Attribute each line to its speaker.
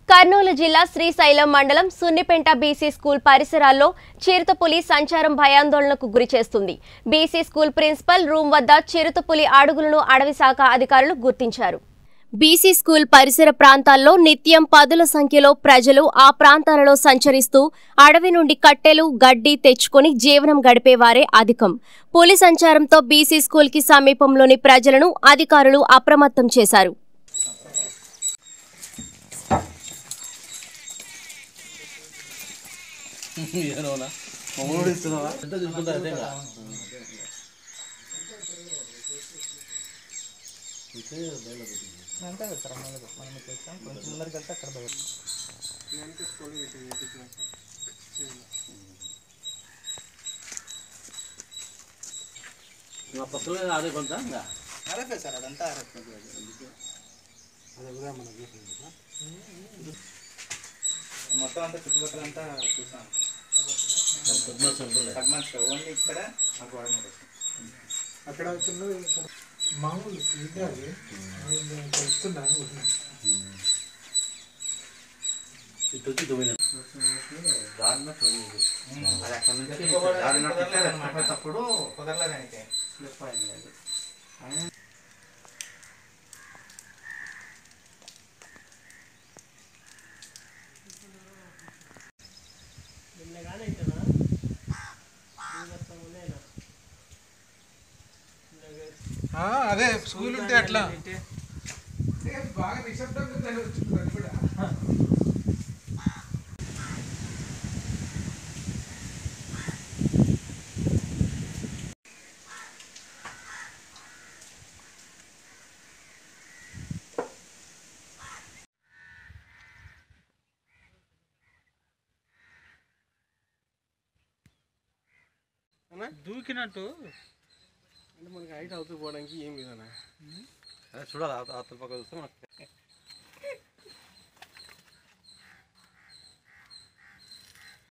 Speaker 1: కర్నూలు జిల్లా శ్రీశైలం మండలం Sunnipenta BC school పరిసరాల్లో చిరుతపులి సంచారం భయాందోళనకు గురి చేస్తుంది బీసీ స్కూల్ ప్రిన్సిపల్ రూమ్ వద్ద చిరుతపులి అడుగులను అడవి శాఖ అధికారులు గుర్తించారు బీసీ స్కూల్ పరిసర ప్రాంతాల్లో నిత్యం పదుల సంఖ్యలో ప్రజలు ఆ ప్రాంతాలలో సంచరిస్తూ అడవి నుండి కట్టెలు గడ్డి తెచ్చుకొని జీవనం గడిపేవారే అధికం పులి సంచారంతో బీసీ స్కూల్కి సమీపంలోని ప్రజలను అధికారులు అప్రమత్తం చేశారు
Speaker 2: ఏనోనా మమ్మల్ని ఇస్తున్నావా ఎంత చూసుకుంటా అదే ఇంకా మా పక్కలో ఆడే కొంత ఇంకా
Speaker 3: ఆర్ఎఫ్ఏ సార్ అదంతా ఆర్ఎఫ్ఏ మొత్తం అంతా చుట్టుపక్కల అంతా చూసాను పద్మాస్ ఓన్లీ ఇక్కడ నాకు వాడమని
Speaker 4: అక్కడ చిన్నది మామూలు ఇది అది నేను తెలుస్తున్నాను
Speaker 2: ఇటు వచ్చి తొమ్మిది
Speaker 3: అది అక్కడ నుంచి తప్పుడు కుదరలేదానికి స్లిప్ అయింది అది
Speaker 4: అదే స్కూల్ ఉంటే అట్లా బాగా నిశ్శబ్దంగా దాన్ని వచ్చింది అది కూడా
Speaker 5: దూకినట్టు
Speaker 2: అంటే మనకి హైట్ అవుతూ పోవడానికి ఏం విధానా చూడాలి అవతల పక్క చూస్తే మనకి